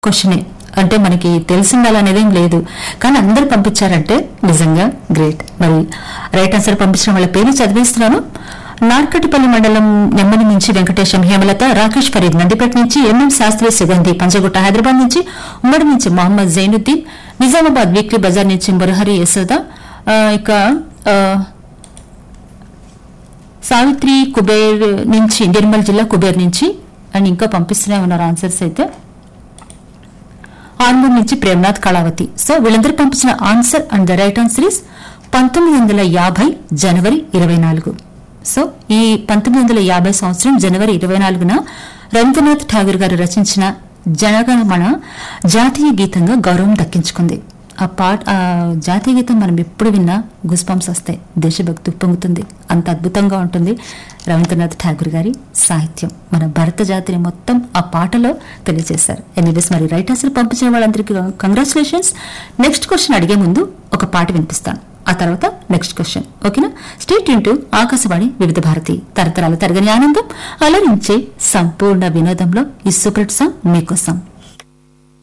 క్వశ్చనే అంటే మనకి తెలిసిండాలనేది ఏం లేదు కానీ అందరూ పంపించారంటే నిజంగా గ్రేట్ మరి రైట్ ఆన్సర్ పంపించిన వాళ్ళ పేరు చదివిస్తున్నాను నార్కటిపల్లి మండలం నెమ్మది నుంచి వెంకటేశం హేమలత రాకేష్ ఫరీద్ నందిపేట నుంచి ఎంఎం శాస్త్రి సుగంధి పంచగుట్ట హైదరాబాద్ నుంచి ఉమ్మడి నుంచి మొహమ్మద్ జైనుద్దీన్ నిజామాబాద్ వీక్లీ బజార్ నుంచి మురహరి యశోద ఆ, ఇక ఆ, సావిత్రి కుబేర్ నుంచి నిర్మల్ జిల్లా కుబేర్ నుంచి అండ్ ఇంకా పంపిస్తూనే ఉన్నారు ఆన్సర్స్ అయితే ఆర్మూర్ నుంచి ప్రేమ్నాథ్ కళావతి సో వీళ్ళందరూ పంపించిన answer and the right answer is పంతొమ్మిది వందల యాభై జనవరి ఇరవై నాలుగు సో ఈ పంతొమ్మిది వందల యాభై సంవత్సరం జనవరి ఇరవై నాలుగున రవీంద్రనాథ్ ఠాగూర్ గారు రచించిన జనగణమన జాతీయ గీతంగా గౌరవం దక్కించుకుంది ఆ పాట ఆ జాతీయ గీతం మనం ఎప్పుడు విన్నా గుస్పంస్ వస్తాయి దేశభక్తి ఉప్పొంగుతుంది అంత అద్భుతంగా ఉంటుంది రవీంద్రనాథ్ ఠాగూర్ గారి సాహిత్యం మన భారత జాతిని మొత్తం ఆ పాటలో తెలియజేశారు ఎనీవేస్ మరి రైట్ ఆన్సర్ పంపించిన వాళ్ళందరికీ కంగ్రాచులేషన్స్ నెక్స్ట్ క్వశ్చన్ అడిగే ముందు ఒక పాట వినిపిస్తాను ఆ తర్వాత నెక్స్ట్ క్వశ్చన్ ఓకేనా స్టేట్ ఇంటూ ఆకాశవాణి వివిధ భారతి తరతరాల తరగని ఆనందం అలరించే సంపూర్ణ వినోదంలో ఈ సూపర్ సాంగ్ మీకోసం